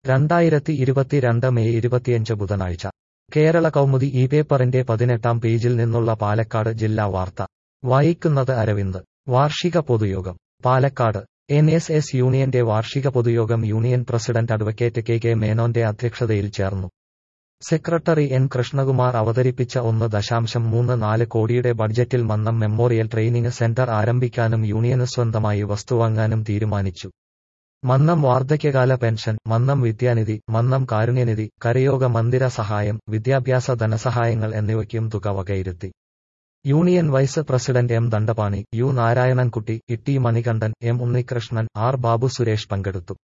രണ്ടായിരത്തി ഇരുപത്തിരണ്ട് മെയ് ഇരുപത്തിയഞ്ച് ബുധനാഴ്ച കേരള കൗമുദി ഈ പേപ്പറിന്റെ പതിനെട്ടാം പേജിൽ നിന്നുള്ള പാലക്കാട് ജില്ലാ വാർത്ത വായിക്കുന്നത് അരവിന്ദ് വാർഷിക പൊതുയോഗം പാലക്കാട് എൻ എസ് എസ് യൂണിയന്റെ വാർഷിക പൊതുയോഗം union president advocate K K മേനോന്റെ അധ്യക്ഷതയിൽ ചേർന്നു സെക്രട്ടറി എൻ കൃഷ്ണകുമാർ അവതരിപ്പിച്ച ഒന്ന് ദശാംശം മൂന്ന് നാല് കോടിയുടെ ബഡ്ജറ്റിൽ മന്നം മെമ്മോറിയൽ ട്രെയിനിങ് സെന്റർ ആരംഭിക്കാനും യൂണിയന് സ്വന്തമായി വസ്തുവാങ്ങാനും തീരുമാനിച്ചു മന്നം വാർദ്ധക്യകാല പെൻഷൻ മന്നം വിദ്യാനിധി മന്നം കാരുണ്യനിധി കരയോഗ മന്ദിര സഹായം വിദ്യാഭ്യാസ ധനസഹായങ്ങൾ എന്നിവയ്ക്കും തുക വകയിരുത്തി union vice president M Dandapani U Narayanankutty Itty Manikandan M Unnikrishnan R Babu Suresh പങ്കെടുത്തു